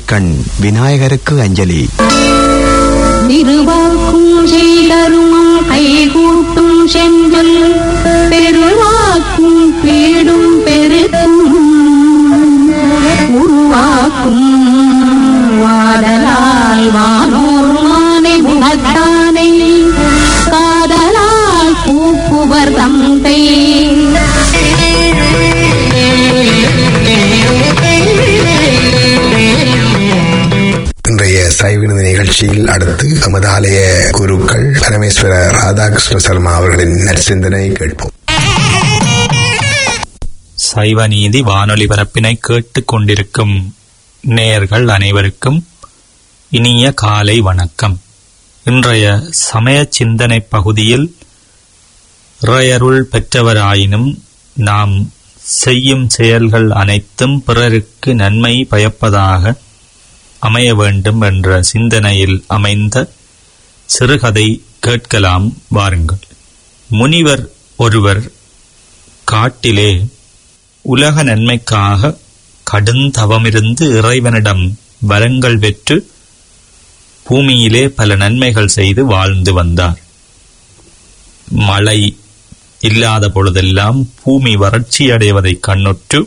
கண் விநாயகருக்கு அஞ்சலி திருவாக்கும் செய்தருமம் கைகூட்டும் செஞ்சொல் பெருவாக்கும் பீடும் பெருக்கும் உருவாக்கும் வாடலால் வானோர் மானை முகத்தானை காதலால் கூப்புவர் தந்தை இன்றைய சைவினது நிகழ்ச்சியில் அடுத்து நமது ஆலய குருக்கள் பரமேஸ்வர ராதாகிருஷ்ண சர்மா அவர்களின் நற்சிந்தனை கேட்போம் சைவ நீதி வானொலி பரப்பினை கேட்டுக் கொண்டிருக்கும் நேயர்கள் அனைவருக்கும் இனிய காலை வணக்கம் இன்றைய சமய சிந்தனை பகுதியில் இறையருள் பெற்றவராயினும் நாம் செய்யும் செயல்கள் அனைத்தும் பிறருக்கு நன்மை பயப்பதாக அமைய வேண்டும் என்ற சிந்தனையில் அமைந்த சிறுகதை கேட்கலாம் வாருங்கள் முனிவர் ஒருவர் காட்டிலே உலக நன்மைக்காக கடுந்தவமிருந்து இறைவனிடம் வரங்கள் பெற்று பூமியிலே பல நன்மைகள் செய்து வாழ்ந்து வந்தார் மழை இல்லாத பொழுதெல்லாம் பூமி வறட்சியடைவதைக் கண்ணுற்று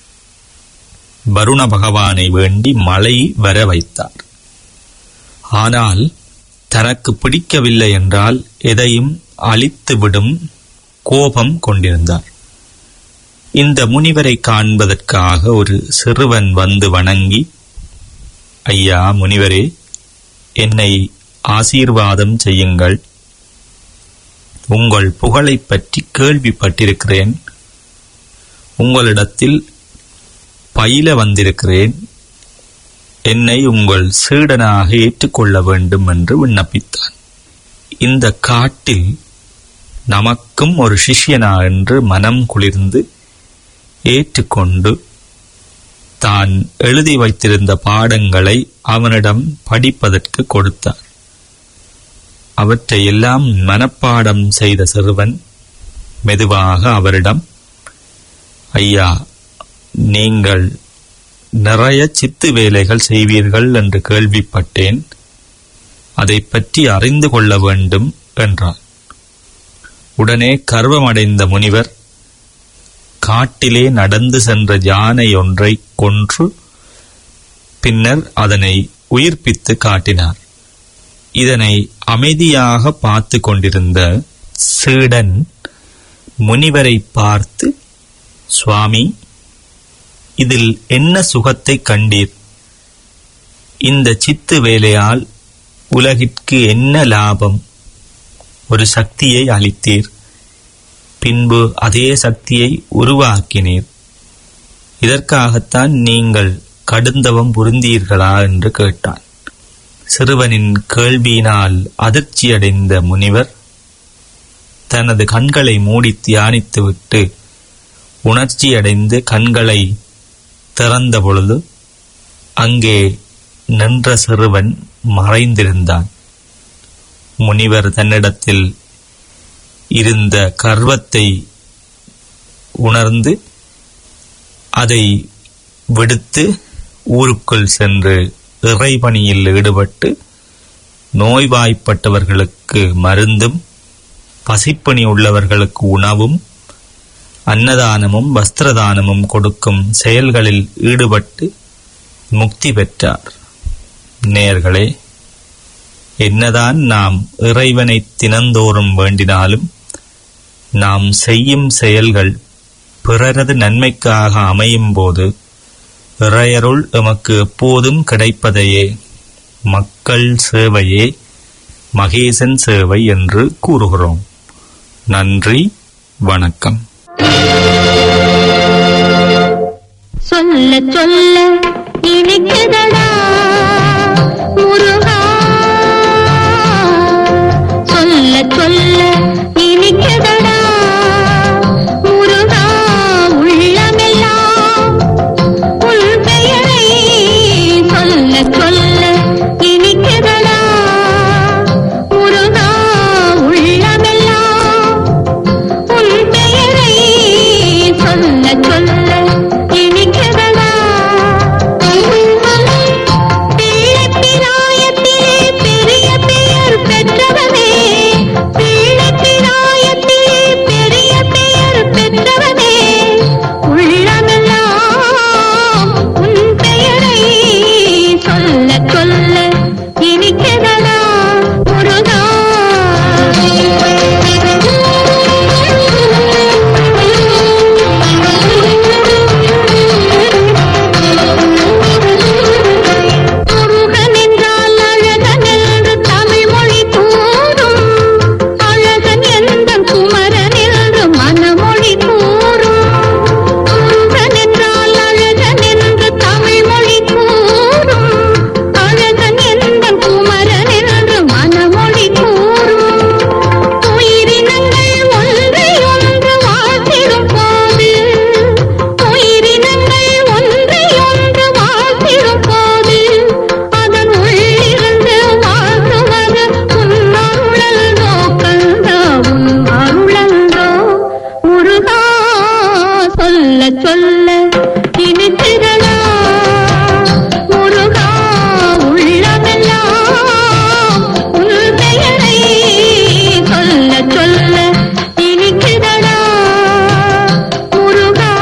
வருண பகவானை வேண்டி மழை வர வைத்தார் ஆனால் தனக்கு பிடிக்கவில்லை என்றால் எதையும் அழித்துவிடும் கோபம் கொண்டிருந்தார் இந்த முனிவரை காண்பதற்காக ஒரு சிறுவன் வந்து வணங்கி ஐயா முனிவரே என்னை ஆசீர்வாதம் செய்யுங்கள் உங்கள் புகழைப் பற்றி கேள்விப்பட்டிருக்கிறேன் உங்களிடத்தில் பயில வந்திருக்கிறேன் என்னை உங்கள் சீடனாக ஏற்றுக்கொள்ள வேண்டும் என்று விண்ணப்பித்தான் இந்த காட்டில் நமக்கும் ஒரு சிஷ்யனா என்று மனம் குளிர்ந்து ஏற்றுக்கொண்டு தான் எழுதி வைத்திருந்த பாடங்களை அவனிடம் படிப்பதற்கு கொடுத்தார் அவற்றையெல்லாம் மனப்பாடம் செய்த சிறுவன் மெதுவாக அவரிடம் ஐயா நீங்கள் நிறைய சித்து வேலைகள் செய்வீர்கள் என்று கேள்விப்பட்டேன் அதை பற்றி அறிந்து கொள்ள வேண்டும் என்றார் உடனே கர்வமடைந்த முனிவர் காட்டிலே நடந்து சென்ற யானை ஒன்றை கொன்று பின்னர் அதனை உயிர்ப்பித்து காட்டினார் இதனை அமைதியாக பார்த்து கொண்டிருந்த சீடன் முனிவரை பார்த்து சுவாமி இதில் என்ன சுகத்தை கண்டீர் இந்த சித்து வேலையால் உலகிற்கு என்ன லாபம் ஒரு சக்தியை அளித்தீர் பின்பு அதே சக்தியை உருவாக்கினீர் இதற்காகத்தான் நீங்கள் கடுந்தவம் புரிந்தீர்களா என்று கேட்டான் சிறுவனின் கேள்வியினால் அதிர்ச்சியடைந்த முனிவர் தனது கண்களை மூடி தியானித்துவிட்டு உணர்ச்சியடைந்து கண்களை திறந்த பொழுது அங்கே நின்ற சிறுவன் மறைந்திருந்தான் முனிவர் தன்னிடத்தில் இருந்த கர்வத்தை உணர்ந்து அதை விடுத்து ஊருக்குள் சென்று இறைபணியில் ஈடுபட்டு நோய்வாய்ப்பட்டவர்களுக்கு மருந்தும் பசிப்பணி உள்ளவர்களுக்கு உணவும் அன்னதானமும் வஸ்திரதானமும் கொடுக்கும் செயல்களில் ஈடுபட்டு முக்தி பெற்றார் நேர்களே என்னதான் நாம் இறைவனை தினந்தோறும் வேண்டினாலும் நாம் செய்யும் செயல்கள் பிறரது நன்மைக்காக அமையும் போது இறையருள் எமக்கு எப்போதும் கிடைப்பதையே மக்கள் சேவையே மகேசன் சேவை என்று கூறுகிறோம் நன்றி வணக்கம் சொல்ல சொல்ல இனிக்குதடா முருகா சொல்ல சொல்ல இனிக்குதடா முருகா உள்ளமெல்லாம் உன் பெயரை சொல்ல சொல்ல இனிக்குதடா முருகா உள்ளமெல்லாம் உன் பெயரை சொல்ல சொல்ல இனிக்குதடா சொல்ல சொல்ல இனித்திரளா முருகா உள்ளமெல்லாம் உன் பெயரை சொல்ல சொல்ல இனிக்கிறடா முருகா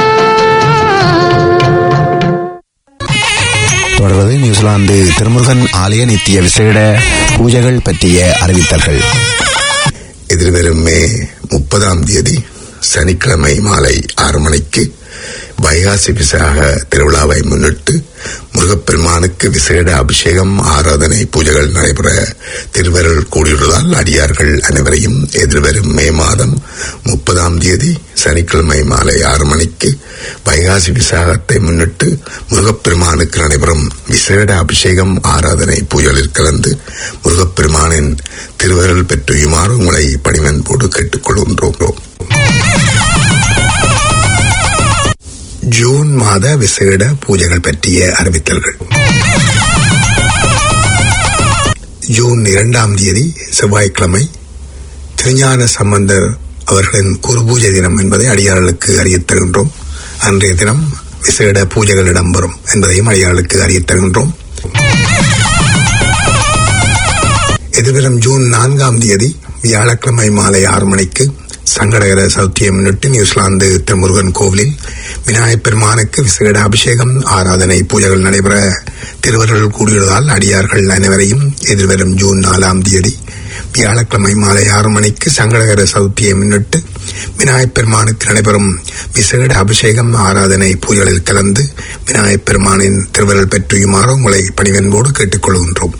தொடர்வது நியூசிலாந்து திருமுருகன் ஆலய நித்திய விசேட பூஜைகள் பற்றிய அறிவித்தல்கள் எதிர்வரும் மே முப்பதாம் தேதி சனிக்கிழமை மாலை ஆறு மணிக்கு வைகாசி விசாக திருவிழாவை முன்னிட்டு முருகப்பெருமானுக்கு விசேட அபிஷேகம் ஆராதனை பூஜைகள் நடைபெற திருவருள் கூடியுள்ளதால் அடியார்கள் அனைவரையும் எதிர்வரும் மே மாதம் முப்பதாம் தேதி சனிக்கிழமை மாலை ஆறு மணிக்கு வைகாசி விசாகத்தை முன்னிட்டு முருகப்பெருமானுக்கு நடைபெறும் விசேட அபிஷேகம் ஆராதனை பூஜைகளில் கலந்து முருகப்பெருமானின் திருவருள் பெற்றுயுமாறு உங்களை பணிவன்போடு கேட்டுக்கொள்கின்றோம் ஜூன் மாத விசேட பூஜைகள் பற்றிய அறிவித்தல்கள் ஜூன் இரண்டாம் தேதி செவ்வாய்க்கிழமை திருஞான சம்பந்தர் அவர்களின் குரு பூஜை தினம் என்பதை அடியார்களுக்கு அறியத் தருகின்றோம் அன்றைய தினம் விசேட பூஜைகள் இடம்பெறும் என்பதையும் அடியார்களுக்கு அறியத் தருகின்றோம் எதிர்வரும் ஜூன் நான்காம் தேதி வியாழக்கிழமை மாலை ஆறு மணிக்கு சங்கடகர சௌத்தியை முன்னிட்டு நியூசிலாந்து திருமுருகன் கோவிலில் விநாயகப் பெருமானுக்கு விசேட அபிஷேகம் ஆராதனை பூஜைகள் நடைபெற திருவருள் கூடியுள்ளதால் அடியார்கள் அனைவரையும் எதிர்வரும் ஜூன் நாலாம் தேதி வியாழக்கிழமை மாலை ஆறு மணிக்கு சங்கடகர சௌத்தியை முன்னிட்டு விநாயகப் பெருமானுக்கு நடைபெறும் விசேட அபிஷேகம் ஆராதனை பூஜைகளில் கலந்து விநாயகப் பெருமானின் திருவருள் பெற்றியுமாறு உங்களை பணிவன்போடு கேட்டுக்கொள்கின்றோம்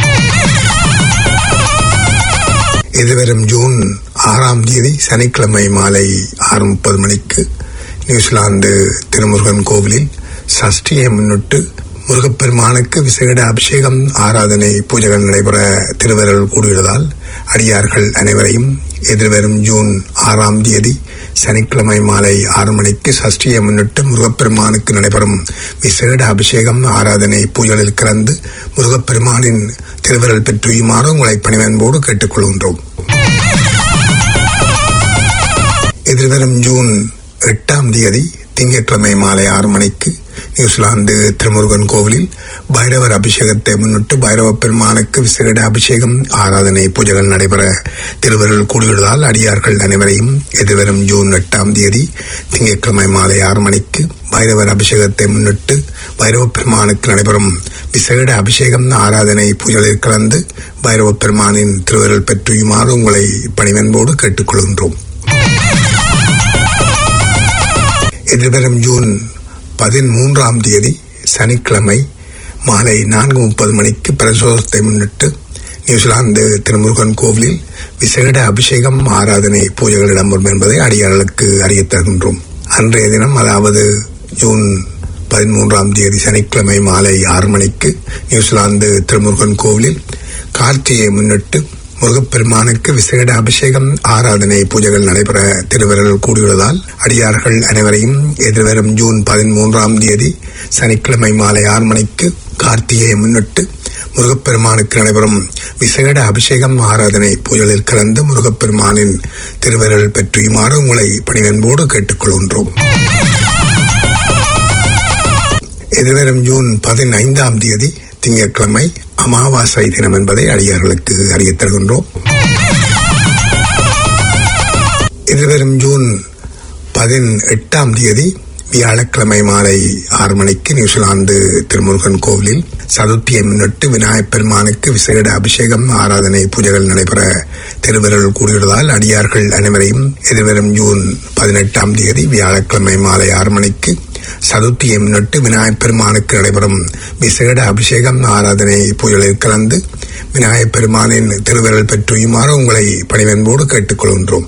எதிர்வரும் ஜூன் ஆறாம் தேதி சனிக்கிழமை மாலை ஆறு முப்பது மணிக்கு நியூசிலாந்து திருமுருகன் கோவிலில் சஷ்டியை முன்னிட்டு முருகப்பெருமானுக்கு விசேட அபிஷேகம் ஆராதனை பூஜைகள் நடைபெற திருவருள் கூடியுள்ளதால் அடியார்கள் அனைவரையும் எதிர்வரும் ஜூன் ஆறாம் தேதி சனிக்கிழமை மாலை ஆறு மணிக்கு சஷ்டியை முன்னிட்டு முருகப்பெருமானுக்கு நடைபெறும் விசேட அபிஷேகம் ஆராதனை பூஜைகளில் கலந்து முருகப்பெருமானின் திருவருள் பெற்றுயுமாறு உங்களை பணிவன்போடு கேட்டுக்கொள்கின்றோம் எதிர்வரும் ஜூன் எட்டாம் தேதி திங்கட்கிழமை மாலை ஆறு மணிக்கு நியூசிலாந்து திருமுருகன் கோவிலில் பைரவர் அபிஷேகத்தை முன்னிட்டு பைரவ பெருமானுக்கு விசேட அபிஷேகம் ஆராதனை பூஜைகள் நடைபெற திருவருள் கூடியுள்ளதால் அடியார்கள் அனைவரையும் எதிர்வரும் ஜூன் எட்டாம் தேதி திங்கட்கிழமை மாலை ஆறு மணிக்கு பைரவர் அபிஷேகத்தை முன்னிட்டு பைரவ பெருமானுக்கு நடைபெறும் விசேட அபிஷேகம் ஆராதனை பூஜைகளில் கலந்து பைரவ பெருமானின் திருவருள் பெற்றியுமாறு உங்களை பணிவன்போடு கேட்டுக்கொள்கின்றோம் எதிர்வரும் ஜூன் பதிமூன்றாம் தேதி சனிக்கிழமை மாலை நான்கு முப்பது மணிக்கு பிரசோதத்தை முன்னிட்டு நியூசிலாந்து திருமுருகன் கோவிலில் விசேட அபிஷேகம் ஆராதனை பூஜைகள் இடம்பெறும் என்பதை அடியார்களுக்கு அறியத் தருகின்றோம் அன்றைய தினம் அதாவது ஜூன் பதிமூன்றாம் தேதி சனிக்கிழமை மாலை ஆறு மணிக்கு நியூசிலாந்து திருமுருகன் கோவிலில் கார்த்திகையை முன்னிட்டு முருகப்பெருமானுக்கு விசேட அபிஷேகம் ஆராதனை பூஜைகள் நடைபெற திருவருள் கூடியுள்ளதால் அடியார்கள் அனைவரையும் எதிர்வரும் ஜூன் பதிமூன்றாம் தேதி சனிக்கிழமை மாலை ஆறு மணிக்கு கார்த்திகையை முன்னிட்டு முருகப்பெருமானுக்கு நடைபெறும் விசேட அபிஷேகம் ஆராதனை பூஜைகளில் கலந்து முருகப்பெருமானின் திருவருள் பெற்றியுமாறு உங்களை பணிவன்போடு கேட்டுக்கொள்கின்றோம் எதிர்வரும் ஜூன் பதினைந்தாம் தேதி திங்கட்கிழமை அமாவாசை தினம் என்பதை அடியார்களுக்கு அறியத் தருகின்றோம் எதிர்வரும் ஜூன் பதினெட்டாம் தேதி வியாழக்கிழமை மாலை ஆறு மணிக்கு நியூசிலாந்து திருமுருகன் கோவிலில் சதுர்த்தியை முன்னிட்டு விநாயகப் பெருமானுக்கு விசேட அபிஷேகம் ஆராதனை பூஜைகள் நடைபெற திருவருள் கூடியுள்ளதால் அடியார்கள் அனைவரையும் எதிர்வரும் ஜூன் பதினெட்டாம் தேதி வியாழக்கிழமை மாலை ஆறு மணிக்கு சதுர்த்தியை முன்னிட்டு விநாயகப் பெருமானுக்கு நடைபெறும் விசேட அபிஷேகம் ஆராதனை பூஜைகளில் கலந்து விநாயகப் பெருமானின் திருவருள் பெற்றுயுமாறு உங்களை பணிவன்போடு கேட்டுக்கொள்கின்றோம்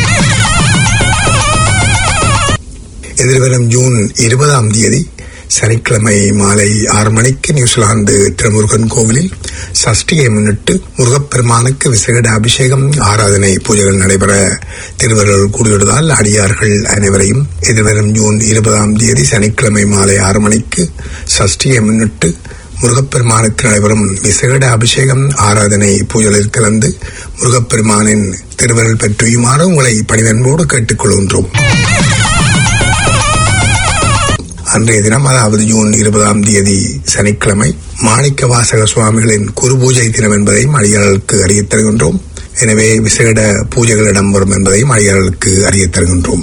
எதிர்வரும் ஜூன் இருபதாம் தேதி சனிக்கிழமை மாலை ஆறு மணிக்கு நியூசிலாந்து திருமுருகன் கோவிலில் சஷ்டியை முன்னிட்டு முருகப்பெருமானுக்கு விசேட அபிஷேகம் ஆராதனை பூஜைகள் நடைபெற திருவருள் கூடியுள்ளதால் அடியார்கள் அனைவரையும் எதிர்வரும் ஜூன் இருபதாம் தேதி சனிக்கிழமை மாலை ஆறு மணிக்கு சஷ்டியை முன்னிட்டு முருகப்பெருமானுக்கு நடைபெறும் விசேட அபிஷேகம் ஆராதனை பூஜைகளில் கலந்து முருகப்பெருமானின் திருவருள் பெற்றியுமாறு உங்களை பணிவன்போடு கேட்டுக்கொள்கின்றோம் அன்றைய தினம் அதாவது ஜூன் இருபதாம் தேதி சனிக்கிழமை மாணிக்க வாசக சுவாமிகளின் குரு பூஜை தினம் என்பதையும் அடியார்களுக்கு அறியத் தருகின்றோம் எனவே விசேட பூஜைகள் இடம்பெறும் என்பதையும் அடியார்களுக்கு அறியத் தருகின்றோம்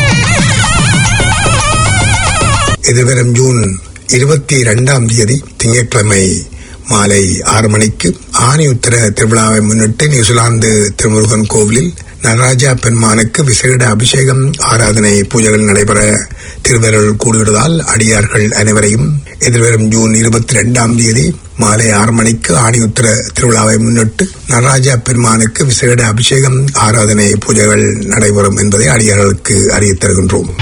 எதிர்வரும் ஜூன் இருபத்தி இரண்டாம் தேதி திங்கட்கிழமை மாலை ஆறு மணிக்கு ஆனி உத்தர திருவிழாவை முன்னிட்டு நியூசிலாந்து திருமுருகன் கோவிலில் நடராஜா பெருமானுக்கு விசேட அபிஷேகம் ஆராதனை பூஜைகள் நடைபெற திருவருள் கூடிவிடுவதால் அடியார்கள் அனைவரையும் எதிர்வரும் ஜூன் இருபத்தி இரண்டாம் தேதி மாலை ஆறு மணிக்கு ஆணி உத்தர திருவிழாவை முன்னிட்டு நடராஜா பெருமானுக்கு விசேட அபிஷேகம் ஆராதனை பூஜைகள் நடைபெறும் என்பதை அடியார்களுக்கு அறியத் தருகின்றோம்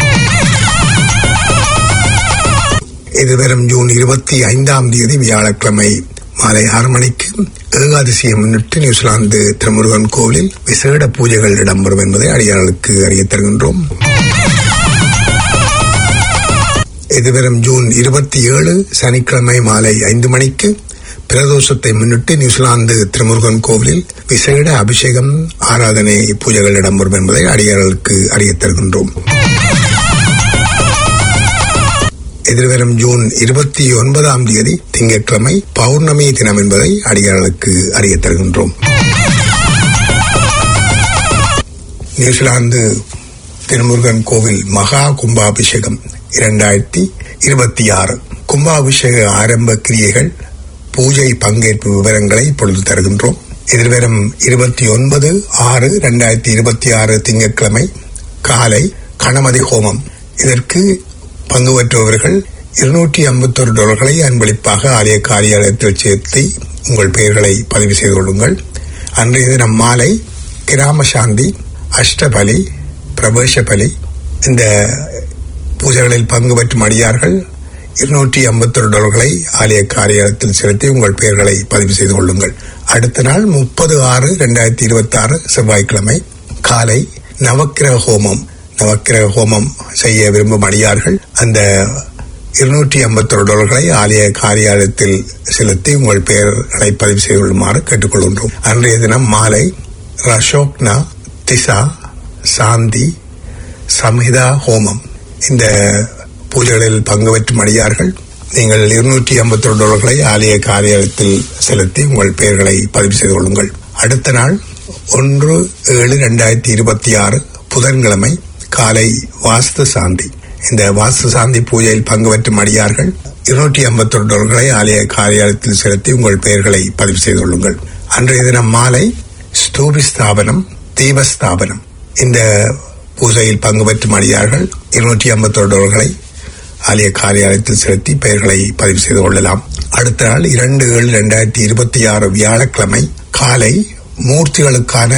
எதிர்வரும் ஜூன் இருபத்தி ஐந்தாம் தேதி வியாழக்கிழமை மாலை ஆறு மணிக்கு ஏகாதசியை முன்னிட்டு நியூசிலாந்து திருமுருகன் கோவிலில் விசேட பூஜைகள் இடம்பெறும் என்பதை அடியார்களுக்கு அறியத் தருகின்றோம் எதிர்வரும் ஜூன் இருபத்தி ஏழு சனிக்கிழமை மாலை ஐந்து மணிக்கு பிரதோஷத்தை முன்னிட்டு நியூசிலாந்து திருமுருகன் கோவிலில் விசேட அபிஷேகம் ஆராதனை பூஜைகள் இடம்பெறும் என்பதை அடியார்களுக்கு அறியத் தருகின்றோம் எதிர்வரும் ஜூன் இருபத்தி ஒன்பதாம் தேதி திங்கட்கிழமை பௌர்ணமி தினம் என்பதை அடியார்களுக்கு அறியத் தருகின்றோம் நியூசிலாந்து திருமுருகன் கோவில் மகா கும்பாபிஷேகம் இரண்டாயிரத்தி இருபத்தி ஆறு கும்பாபிஷேக ஆரம்ப கிரியைகள் பூஜை பங்கேற்பு விவரங்களை இப்பொழுது தருகின்றோம் எதிர்வரும் இருபத்தி ஒன்பது ஆறு இரண்டாயிரத்தி இருபத்தி ஆறு திங்கட்கிழமை காலை கணமதி ஹோமம் இதற்கு பங்கு பெற்றவர்கள் இருநூற்றி ஐம்பத்தொரு டாலர்களை அன்பளிப்பாக ஆலய காரியாலயத்தில் சேர்த்து உங்கள் பெயர்களை பதிவு செய்து கொள்ளுங்கள் அன்றைய தினம் மாலை கிராம சாந்தி அஷ்டபலி பிரவேச பலி இந்த பூஜைகளில் பங்கு பெற்றும் அடியார்கள் இருநூற்றி ஐம்பத்தொரு டாலர்களை ஆலய காரியாலயத்தில் செலுத்தி உங்கள் பெயர்களை பதிவு செய்து கொள்ளுங்கள் அடுத்த நாள் முப்பது ஆறு இரண்டாயிரத்தி இருபத்தி ஆறு செவ்வாய்க்கிழமை காலை நவக்கிரக ஹோமம் நவக்கிரக ஹோமம் செய்ய விரும்பும் அடியார்கள் அந்த இருநூற்றி ஐம்பத்தொரு டாலர்களை ஆலய காரியாலயத்தில் செலுத்தி உங்கள் பெயர்களை பதிவு செய்து கொள்ளுமாறு கேட்டுக்கொள்கின்றோம் அன்றைய தினம் மாலை ரஷோக்னா திசா சாந்தி சம்ஹிதா ஹோமம் இந்த பூஜைகளில் பங்கு பெற்றும் அடியார்கள் நீங்கள் இருநூற்றி ஐம்பத்தொரு டாலர்களை ஆலய காரியாலயத்தில் செலுத்தி உங்கள் பெயர்களை பதிவு செய்து கொள்ளுங்கள் அடுத்த நாள் ஒன்று ஏழு இரண்டாயிரத்தி இருபத்தி ஆறு புதன்கிழமை காலை வாஸ்து சாந்தி இந்த வாஸ்து சாந்தி பூஜையில் பங்கு பெற்றும் அடியார்கள் இருநூற்றி ஐம்பத்தொரு டாலர்களை ஆலய காரியாலயத்தில் செலுத்தி உங்கள் பெயர்களை பதிவு செய்து கொள்ளுங்கள் அன்றைய தினம் மாலை ஸ்தூபி ஸ்தாபனம் தீபஸ்தாபனம் இந்த பூஜையில் பங்கு பெற்றும் அடியார்கள் இருநூற்றி ஐம்பத்தொரு டாலர்களை ஆலய காரியாலயத்தில் செலுத்தி பெயர்களை பதிவு செய்து கொள்ளலாம் அடுத்த நாள் இரண்டு ஏழு இரண்டாயிரத்தி இருபத்தி ஆறு வியாழக்கிழமை காலை மூர்த்திகளுக்கான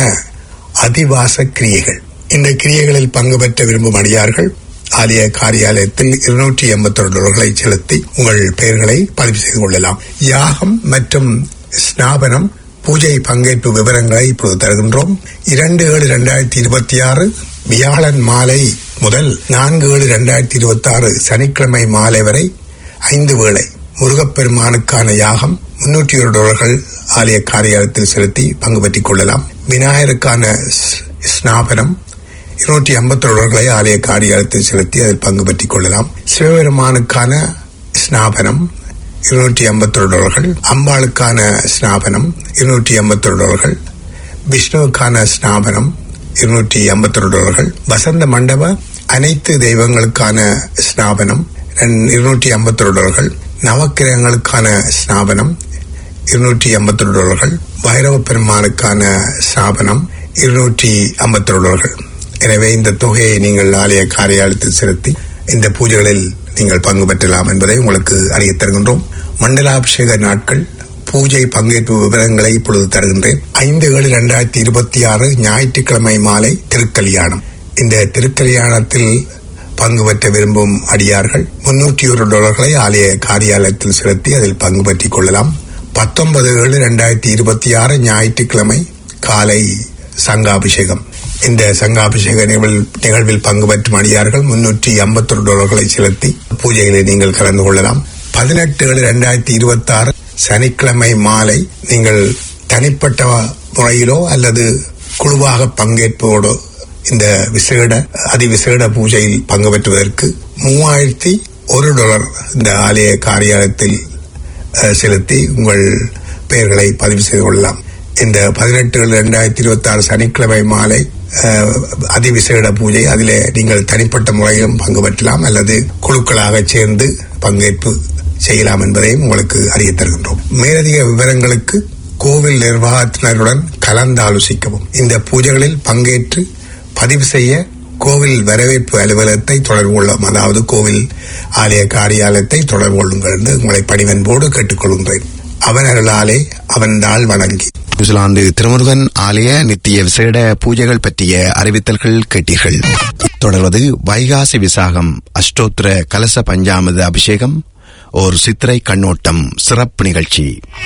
அதிவாச கிரியைகள் இந்த கிரியைகளில் பங்கு பெற்ற விரும்பும் அடியார்கள் ஆலய காரியாலயத்தில் இருநூற்றி எண்பத்தொரு டாலர்களை செலுத்தி உங்கள் பெயர்களை பதிவு செய்து கொள்ளலாம் யாகம் மற்றும் ஸ்நாபனம் பூஜை பங்கேற்பு விவரங்களை இப்போது தருகின்றோம் இரண்டு ஏழு இரண்டாயிரத்தி இருபத்தி ஆறு வியாழன் மாலை முதல் நான்கு ஏழு இரண்டாயிரத்தி இருபத்தி ஆறு சனிக்கிழமை மாலை வரை ஐந்து வேளை முருகப்பெருமானுக்கான யாகம் முன்னூற்றி ஒரு டாலர்கள் ஆலய காரியாலயத்தில் செலுத்தி பங்கு பெற்றுக் கொள்ளலாம் விநாயகருக்கான ஸ்- ஸ்நாபனம் இருநூற்றி ஐம்பத்தி டாலர்களை ஆலய காரியாலயத்தில் செலுத்தி அதில் பங்கு பெற்றுக் கொள்ளலாம் சிவபெருமானுக்கான ஸ்நாபனம் இருநூற்றி ஐம்பத்தொரு டாலர்கள் அம்பாளுக்கான ஸ்நாபனம் இருநூற்றி ஐம்பத்தொரு டாலர்கள் விஷ்ணுவுக்கான ஸ்நாபனம் இருநூற்றி ஐம்பத்தொரு டாலர்கள் வசந்த மண்டப அனைத்து தெய்வங்களுக்கான ஸ்நாபனம் இருநூற்றி ஐம்பத்தொரு டாலர்கள் நவக்கிரகங்களுக்கான ஸ்நாபனம் இருநூற்றி ஐம்பத்தொரு டாலர்கள் பைரவ பெருமானுக்கான ஸ்நாபனம் இருநூற்றி ஐம்பத்தொரு டாலர்கள் எனவே இந்த தொகையை நீங்கள் ஆலய காரியாலயத்தில் செலுத்தி இந்த பூஜைகளில் நீங்கள் பங்கு பெற்றலாம் என்பதை உங்களுக்கு அறியத் தருகின்றோம் மண்டலாபிஷேக நாட்கள் பூஜை பங்கேற்பு விவரங்களை இப்பொழுது தருகின்றேன் ஐந்து ஏழு இரண்டாயிரத்தி இருபத்தி ஆறு ஞாயிற்றுக்கிழமை மாலை திருக்கல்யாணம் இந்த திருக்கல்யாணத்தில் பங்கு பெற்ற விரும்பும் அடியார்கள் முன்னூற்றி ஒரு டாலர்களை ஆலய காரியாலயத்தில் செலுத்தி அதில் பங்கு பெற்றுக் கொள்ளலாம் பத்தொன்பது ஏழு இரண்டாயிரத்தி இருபத்தி ஆறு ஞாயிற்றுக்கிழமை காலை சங்காபிஷேகம் இந்த சங்காபிஷேக நிகழ்வில் நிகழ்வில் பங்கு பெற்றும் அடியார்கள் முன்னூற்றி ஐம்பத்தொரு டாலர்களை செலுத்தி பூஜைகளை நீங்கள் கலந்து கொள்ளலாம் பதினெட்டு ஏழு இரண்டாயிரத்தி இருபத்தி ஆறு சனிக்கிழமை மாலை நீங்கள் தனிப்பட்ட முறையிலோ அல்லது குழுவாக பங்கேற்போடோ இந்த விசேட அதிவிசேட பூஜையில் பங்கு பெற்றுவதற்கு மூவாயிரத்தி ஒரு டாலர் இந்த ஆலய காரியாலயத்தில் அஹ், செலுத்தி உங்கள் பெயர்களை பதிவு செய்து கொள்ளலாம் இந்த பதினெட்டு இரண்டாயிரத்தி இருபத்தி ஆறு சனிக்கிழமை மாலை அஹ், அதிவிசேட பூஜை அதிலே நீங்கள் தனிப்பட்ட முறையிலும் பங்கு பெற்றலாம் அல்லது குழுக்களாக சேர்ந்து பங்கேற்பு செய்யலாம் என்பதையும் உங்களுக்கு அறியத் தருகின்றோம் மேலதிக விவரங்களுக்கு கோவில் நிர்வாகத்தினருடன் கலந்து ஆலோசிக்கவும் இந்த பூஜைகளில் பங்கேற்று பதிவு செய்ய கோவில் வரவேற்பு அலுவலகத்தை தொடர்பு கொள்ளும் அதாவது கோவில் ஆலய காரியாலயத்தை தொடர்பு கொள்ளுங்கள் என்று உங்களை பணிவன்போடு கேட்டுக்கொள்கின்றேன் அவன் அருளாலே அவன் நாள் வணங்கி நியூசிலாந்து திருமுருகன் ஆலய நித்திய விசேட பூஜைகள் பற்றிய அறிவித்தல்கள் கேட்டீர்கள் தொடர்வது வைகாசி விசாகம் அஷ்டோத்திர கலச பஞ்சாமிர்த அபிஷேகம் ஓர் சித்திரை கண்ணோட்டம் சிறப்பு நிகழ்ச்சி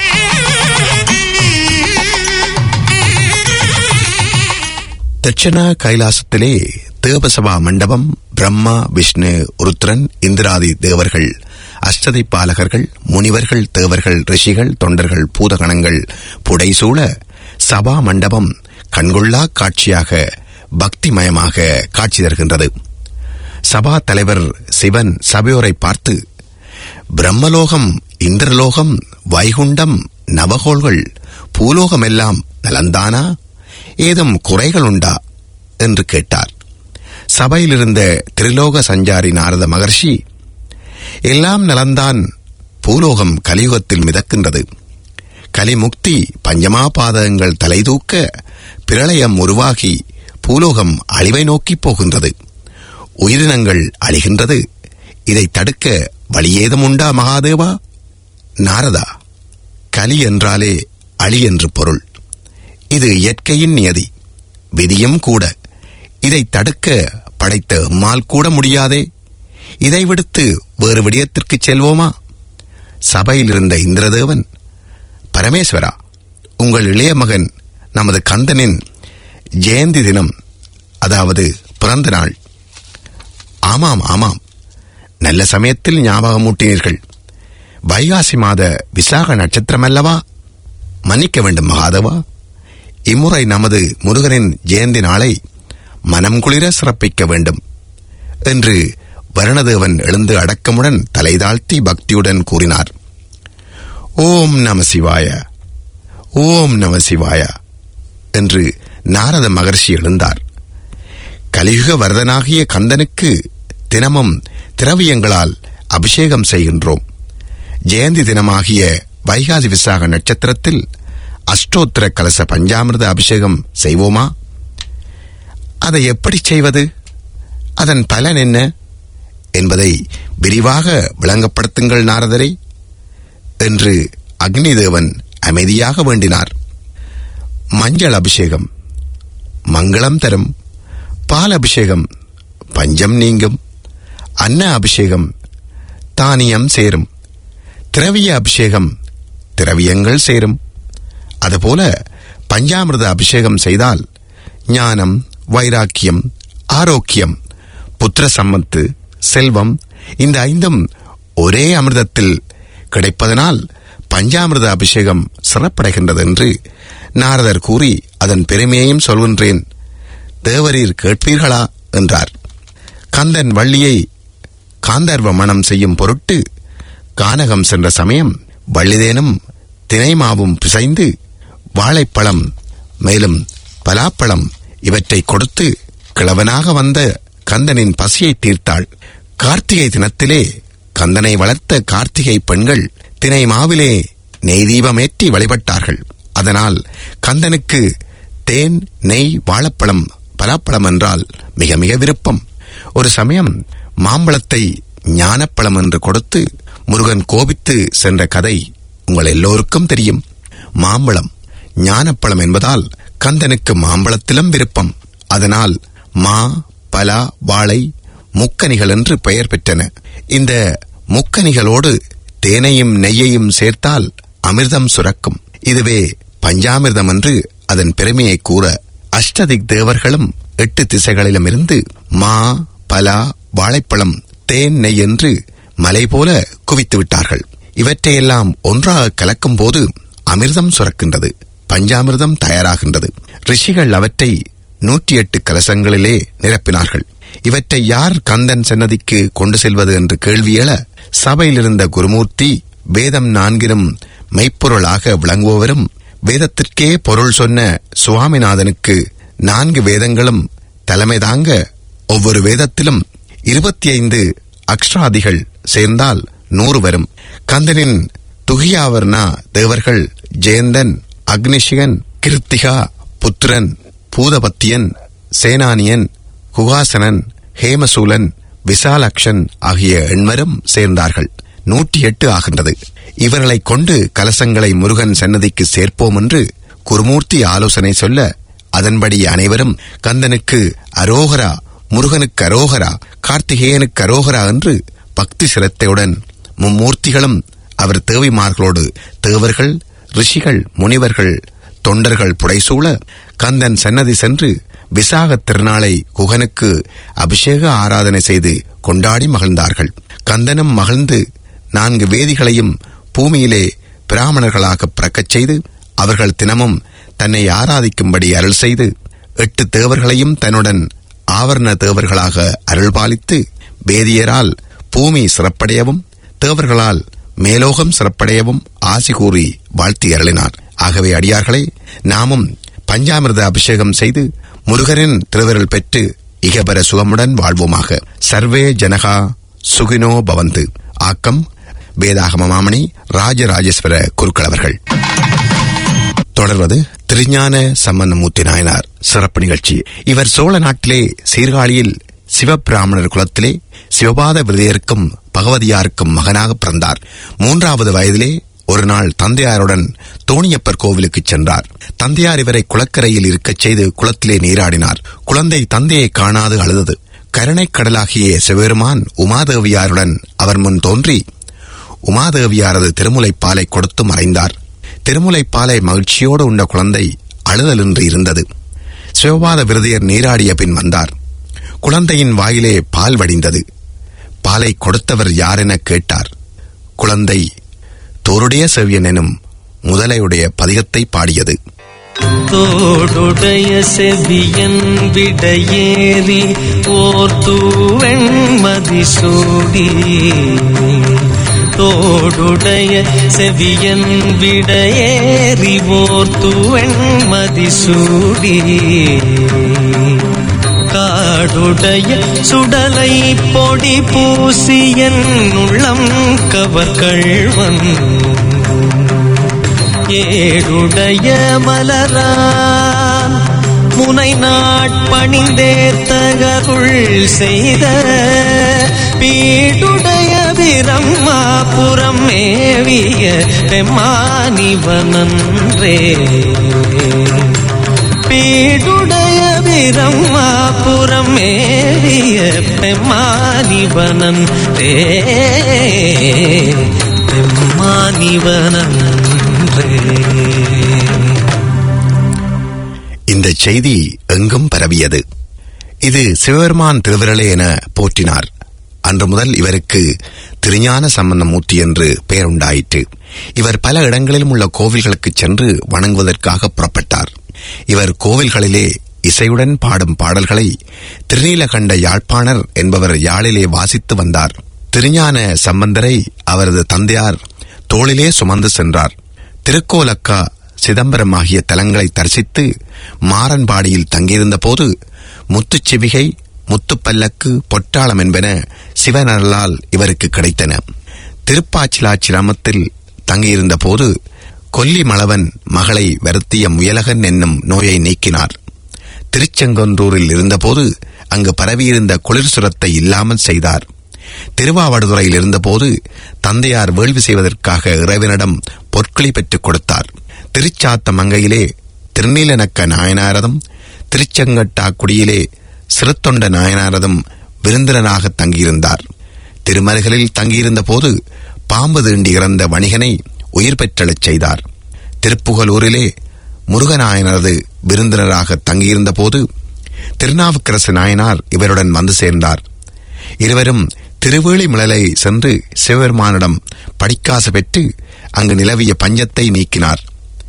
தட்சண கைலாசத்திலே தேவசபா மண்டபம் பிரம்மா விஷ்ணு ருத்ரன் இந்திராதி தேவர்கள் அஷ்டதி பாலகர்கள் முனிவர்கள் தேவர்கள் ரிஷிகள் தொண்டர்கள் பூதகணங்கள் புடைசூழ சபா மண்டபம் கண்கொள்ளா காட்சியாக பக்திமயமாக காட்சி தருகின்றது சபா தலைவர் சிவன் சபையோரை பார்த்து பிரம்மலோகம் இந்திரலோகம் வைகுண்டம் நவகோள்கள் பூலோகமெல்லாம் நலந்தானா ஏதும் குறைகள் உண்டா என்று கேட்டார் சபையிலிருந்த திரிலோக சஞ்சாரி நாரத மகர்ஷி எல்லாம் நலந்தான் பூலோகம் கலியுகத்தில் மிதக்கின்றது கலிமுக்தி பஞ்சமாபாதகங்கள் தலைதூக்க பிரளயம் உருவாகி பூலோகம் அழிவை நோக்கிப் போகின்றது உயிரினங்கள் அழிகின்றது இதை தடுக்க வழியேதும் உண்டா மகாதேவா நாரதா கலி என்றாலே அழி என்று பொருள் இது இயற்கையின் நியதி விதியும் கூட இதை தடுக்க படைத்த எம்மால் கூட முடியாதே இதை விடுத்து வேறு விடயத்திற்கு செல்வோமா சபையில் இருந்த இந்திரதேவன் பரமேஸ்வரா உங்கள் இளைய மகன் நமது கந்தனின் ஜெயந்தி தினம் அதாவது பிறந்த நாள் ஆமாம் ஆமாம் நல்ல சமயத்தில் ஞாபகமூட்டினீர்கள் வைகாசி மாத விசாக நட்சத்திரம் அல்லவா மன்னிக்க வேண்டும் மகாதவா இம்முறை நமது முருகனின் ஜெயந்தி நாளை மனம் குளிர சிறப்பிக்க வேண்டும் என்று வருணதேவன் எழுந்து அடக்கமுடன் தலை தாழ்த்தி பக்தியுடன் கூறினார் ஓம் நம சிவாய ஓம் நம சிவாய என்று நாரத மகர்ஷி எழுந்தார் கலியுக வரதனாகிய கந்தனுக்கு தினமும் திரவியங்களால் அபிஷேகம் செய்கின்றோம் ஜெயந்தி தினமாகிய வைகாசி விசாக நட்சத்திரத்தில் அஷ்டோத்திர கலச பஞ்சாமிர்த அபிஷேகம் செய்வோமா அதை எப்படி செய்வது அதன் பலன் என்ன என்பதை விரிவாக விளங்கப்படுத்துங்கள் நாரதரை என்று அக்னிதேவன் அமைதியாக வேண்டினார் மஞ்சள் அபிஷேகம் மங்களம் தரும் பால் அபிஷேகம் பஞ்சம் நீங்கும் அன்ன அபிஷேகம் தானியம் சேரும் திரவிய அபிஷேகம் திரவியங்கள் சேரும் அதுபோல பஞ்சாமிர்த அபிஷேகம் செய்தால் ஞானம் வைராக்கியம் ஆரோக்கியம் புத்திர சம்மத்து செல்வம் இந்த ஐந்தும் ஒரே அமிர்தத்தில் கிடைப்பதனால் பஞ்சாமிர்த அபிஷேகம் சிறப்படைகின்றது என்று நாரதர் கூறி அதன் பெருமையையும் சொல்கின்றேன் தேவரீர் கேட்பீர்களா என்றார் கந்தன் வள்ளியை காந்தர்வ மணம் செய்யும் பொருட்டு கானகம் சென்ற சமயம் வள்ளிதேனும் தினைமாவும் பிசைந்து வாழைப்பழம் மேலும் பலாப்பழம் இவற்றை கொடுத்து கிழவனாக வந்த கந்தனின் பசியை தீர்த்தாள் கார்த்திகை தினத்திலே கந்தனை வளர்த்த கார்த்திகை பெண்கள் தினை மாவிலே நெய் தீபமேற்றி வழிபட்டார்கள் அதனால் கந்தனுக்கு தேன் நெய் வாழைப்பழம் பலாப்பழம் என்றால் மிக மிக விருப்பம் ஒரு சமயம் மாம்பழத்தை ஞானப்பழம் என்று கொடுத்து முருகன் கோபித்து சென்ற கதை உங்கள் எல்லோருக்கும் தெரியும் மாம்பழம் ஞானப்பழம் என்பதால் கந்தனுக்கு மாம்பழத்திலும் விருப்பம் அதனால் மா பலா வாழை முக்கனிகள் என்று பெயர் பெற்றன இந்த முக்கனிகளோடு தேனையும் நெய்யையும் சேர்த்தால் அமிர்தம் சுரக்கும் இதுவே பஞ்சாமிர்தம் என்று அதன் பெருமையை கூற அஷ்டதிக் தேவர்களும் எட்டு திசைகளிலும் இருந்து மா பலா வாழைப்பழம் தேன் நெய் என்று மலை போல குவித்து விட்டார்கள் இவற்றையெல்லாம் ஒன்றாக கலக்கும் போது அமிர்தம் சுரக்கின்றது பஞ்சாமிர்தம் தயாராகின்றது ரிஷிகள் அவற்றை நூற்றி எட்டு கலசங்களிலே நிரப்பினார்கள் இவற்றை யார் கந்தன் சன்னதிக்கு கொண்டு செல்வது என்று கேள்வி எழ சபையில் இருந்த குருமூர்த்தி வேதம் நான்கிலும் மெய்ப்பொருளாக விளங்குபவரும் வேதத்திற்கே பொருள் சொன்ன சுவாமிநாதனுக்கு நான்கு வேதங்களும் தலைமை தாங்க ஒவ்வொரு வேதத்திலும் இருபத்தி ஐந்து அக்ஷராதிகள் சேர்ந்தால் நூறு வரும் கந்தனின் துகியாவர்ணா தேவர்கள் ஜெயந்தன் அக்னிஷிகன் கிருத்திகா புத்திரன் பூதபத்தியன் சேனானியன் குகாசனன் ஹேமசூலன் விசாலக்ஷன் ஆகிய எண்மரும் சேர்ந்தார்கள் நூற்றி எட்டு ஆகின்றது இவர்களைக் கொண்டு கலசங்களை முருகன் சன்னதிக்கு சேர்ப்போம் என்று குருமூர்த்தி ஆலோசனை சொல்ல அதன்படி அனைவரும் கந்தனுக்கு அரோகரா முருகனுக்கு அரோகரா கார்த்திகேயனுக்கு அரோகரா என்று பக்தி சிரத்தையுடன் மும்மூர்த்திகளும் அவர் தேவிமார்களோடு தேவர்கள் ரிஷிகள் முனிவர்கள் தொண்டர்கள் புடைசூழ கந்தன் சன்னதி சென்று விசாக திருநாளை குகனுக்கு அபிஷேக ஆராதனை செய்து கொண்டாடி மகிழ்ந்தார்கள் கந்தனும் மகிழ்ந்து நான்கு வேதிகளையும் பூமியிலே பிராமணர்களாக பிறக்கச் செய்து அவர்கள் தினமும் தன்னை ஆராதிக்கும்படி அருள் செய்து எட்டு தேவர்களையும் தன்னுடன் ஆவரண தேவர்களாக அருள்பாலித்து வேதியரால் பூமி சிறப்படையவும் தேவர்களால் மேலோகம் சிறப்படையவும் ஆசி கூறி வாழ்த்தி அருளினார் ஆகவே அடியார்களே நாமும் பஞ்சாமிர்த அபிஷேகம் செய்து முருகரின் திருவிரல் பெற்று இகபர சுகமுடன் வாழ்வோமாக சர்வே ஜனகா சுகினோ பவந்து ஆக்கம் வேதாகம மாமணி ராஜராஜேஸ்வர குருக்கள் அவர்கள் தொடர்வது திருஞான சம்பந்தமூர்த்தி நாயனார் சிறப்பு நிகழ்ச்சி இவர் சோழ நாட்டிலே சீர்காழியில் சிவபிராமணர் குலத்திலே சிவபாத விருதையருக்கும் பகவதியாருக்கும் மகனாக பிறந்தார் மூன்றாவது வயதிலே ஒரு நாள் தந்தையாருடன் தோணியப்பர் கோவிலுக்கு சென்றார் தந்தையார் இவரை குளக்கரையில் இருக்கச் செய்து குளத்திலே நீராடினார் குழந்தை தந்தையை காணாது அழுதது கருணைக் கடலாகிய சிவபெருமான் உமாதேவியாருடன் அவர் முன் தோன்றி உமாதேவியாரது திருமுலைப்பாலை கொடுத்து மறைந்தார் திருமுலைப்பாலை மகிழ்ச்சியோடு உண்ட குழந்தை அழுதலின்றி இருந்தது சிவபாத விருதையர் நீராடிய பின் வந்தார் குழந்தையின் வாயிலே பால் வடிந்தது பாலை கொடுத்தவர் யாரென கேட்டார் குழந்தை தோருடைய செவ்யன் எனும் முதலையுடைய பதிகத்தை பாடியது தோடுடைய செவியன் விடையேறி ஓர் தூவெண்மதி சூடி தோடுடைய செவியன் விடையேறி ஓர் தூவெண்மதி சூடி காடுடைய சுடலை பொடி பூசியன் உள்ளம் கவர்கள்வன் ஏழுடைய மலரான் முனை நாட்பணிந்தேத்தகருள் செய்த பீடுடைய பிரம்மாபுரம் மேவிய பெம்மானிவனன்றே பீடுடைய பிரம்மாபுரம் மேவிய பெம்மானிவனன் ரே பெம்மானிவனன்றே இந்த செய்தி எங்கும் பரவியது இது சிவபெருமான் திருவிரலே என போற்றினார் அன்று முதல் இவருக்கு திருஞான சம்பந்தமூர்த்தி என்று பெயருண்டாயிற்று இவர் பல இடங்களிலும் உள்ள கோவில்களுக்கு சென்று வணங்குவதற்காக புறப்பட்டார் இவர் கோவில்களிலே இசையுடன் பாடும் பாடல்களை திருநீலகண்ட யாழ்ப்பாணர் என்பவர் யாழிலே வாசித்து வந்தார் திருஞான சம்பந்தரை அவரது தந்தையார் தோளிலே சுமந்து சென்றார் திருக்கோலக்கா சிதம்பரம் ஆகிய தலங்களை தரிசித்து மாறன்பாடியில் தங்கியிருந்த போது முத்துச்சிவிகை முத்துப்பல்லக்கு பொற்றாளம் என்பன சிவனரலால் இவருக்கு கிடைத்தன திருப்பாச்சிலாச்சிராமத்தில் தங்கியிருந்த போது கொல்லிமளவன் மகளை வருத்திய முயலகன் என்னும் நோயை நீக்கினார் திருச்செங்கொன்றூரில் இருந்தபோது அங்கு பரவியிருந்த குளிர் சுரத்தை இல்லாமல் செய்தார் திருவாவடுதுறையில் இருந்தபோது தந்தையார் வேள்வி செய்வதற்காக இறைவனிடம் பொற்களை பெற்றுக் கொடுத்தார் திருச்சாத்த மங்கையிலே திருநீலனக்க நாயனாரதும் திருச்செங்கட்டாக்குடியிலே சிறுத்தொண்ட நாயனாரதும் விருந்தினராக தங்கியிருந்தார் திருமலைகளில் தங்கியிருந்த போது பாம்பு தீண்டி இறந்த வணிகனை உயிர் பெற்றெழச் செய்தார் திருப்புகலூரிலே முருகநாயனரது விருந்தினராக தங்கியிருந்த போது திருநாவுக்கரசு நாயனார் இவருடன் வந்து சேர்ந்தார் இருவரும் திருவேளிமிழலை சென்று சிவபெருமானிடம் படிக்காசு பெற்று அங்கு நிலவிய பஞ்சத்தை நீக்கினார்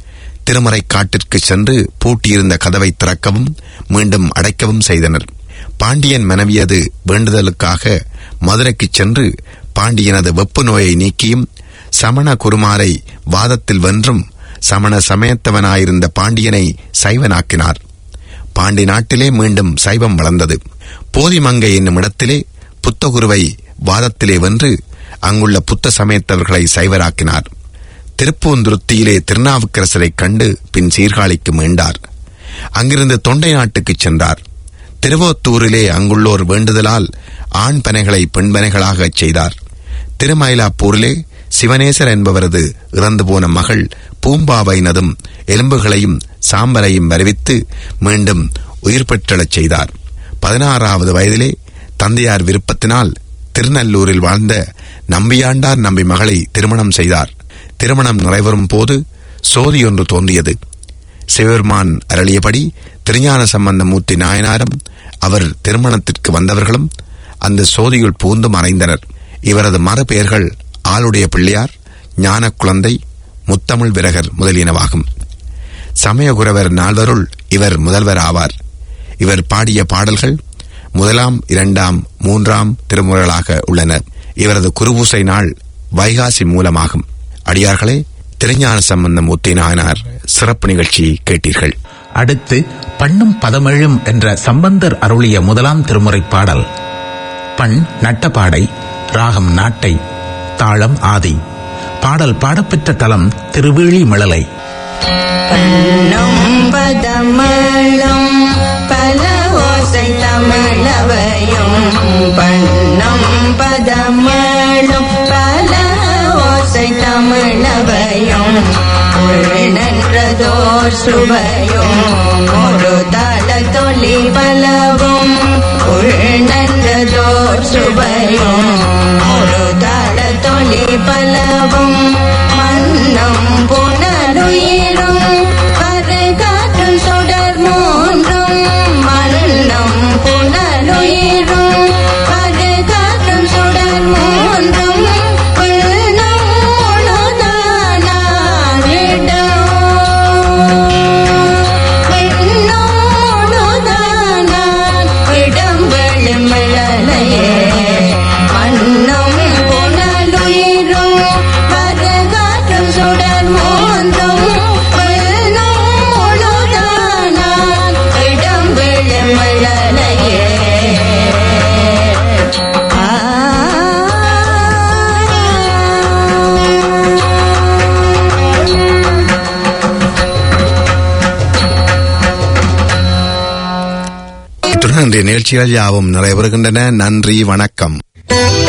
திருமறை காட்டிற்கு சென்று பூட்டியிருந்த கதவை திறக்கவும் மீண்டும் அடைக்கவும் செய்தனர் பாண்டியன் மனைவியது வேண்டுதலுக்காக மதுரைக்குச் சென்று பாண்டியனது வெப்பு நோயை நீக்கியும் சமண குருமாரை வாதத்தில் வென்றும் சமண சமயத்தவனாயிருந்த பாண்டியனை சைவனாக்கினார் பாண்டி நாட்டிலே மீண்டும் சைவம் வளர்ந்தது போதிமங்கை என்னும் இடத்திலே புத்தகுருவை வாதத்திலே வென்று அங்குள்ள புத்த சமயத்தவர்களை சைவராக்கினார் திருப்பூந்துருத்தியிலே திருநாவுக்கரசரைக் கண்டு பின் சீர்காழிக்கு மீண்டார் அங்கிருந்து தொண்டை நாட்டுக்குச் சென்றார் திருவோத்தூரிலே அங்குள்ளோர் வேண்டுதலால் ஆண் பனைகளை பெண் பனைகளாகச் செய்தார் திருமயிலாப்பூரிலே சிவனேசர் என்பவரது இறந்து போன மகள் பூம்பாவைனதும் எலும்புகளையும் சாம்பலையும் வருவித்து மீண்டும் உயிர் பெற்றெழச் செய்தார் பதினாறாவது வயதிலே தந்தையார் விருப்பத்தினால் திருநல்லூரில் வாழ்ந்த நம்பியாண்டார் நம்பி மகளை திருமணம் செய்தார் திருமணம் நிறைவரும் போது சோதி ஒன்று தோன்றியது சிவபெருமான் அருளியபடி திருஞான சம்பந்தமூர்த்தி நாயனாரும் அவர் திருமணத்திற்கு வந்தவர்களும் அந்த சோதியுள் பூந்து மறைந்தனர் இவரது மறுபெயர்கள் ஆளுடைய பிள்ளையார் ஞான குழந்தை முத்தமிழ் விரகர் முதலியனவாகும் சமயகுரவர் நால்வருள் இவர் முதல்வர் ஆவார் இவர் பாடிய பாடல்கள் முதலாம் இரண்டாம் மூன்றாம் திருமுறைகளாக உள்ளன இவரது குருபூசை நாள் வைகாசி மூலமாகும் அடியார்களே திருஞான சம்பந்தம் மூர்த்தி நாயனார் சிறப்பு நிகழ்ச்சி கேட்டீர்கள் அடுத்து பண்ணும் பதமெழும் என்ற சம்பந்தர் அருளிய முதலாம் திருமுறை பாடல் பண் நட்டபாடை ராகம் நாட்டை தாளம் ஆதி பாடல் பாடப்பெற்ற தலம் திருவேழி மிளலை பன்னம் பதமளம் பல ஓசை தமிழவையும் பன்னம் பதமளம் பல ஓசை தமிழவையும் உள்நன்றதோர் சுவையும் ஒரு தள தொலி பலவும் உள்நன்றதோர் சுவையும் ஒரு தள தொலி பலவும் மன்னம் புனருயிரும் கருகாற்றும் சுடர் மூன்றும் மன்னம் புனருயிரும் கருகாற்றும் சுடர் மூன்றும் உள்ளம் இடம் வெளிமிழலையே மன்னம் புனலுயிரும் கருகாற்றும் சுடர் மூன்றும் உள்ளம் முழுதானான் இடம் வெளிமிழலையே இத்துடன் இன்றைய நிகழ்ச்சிகள் யாவும் நிறைவேறுகின்றன நன்றி வணக்கம்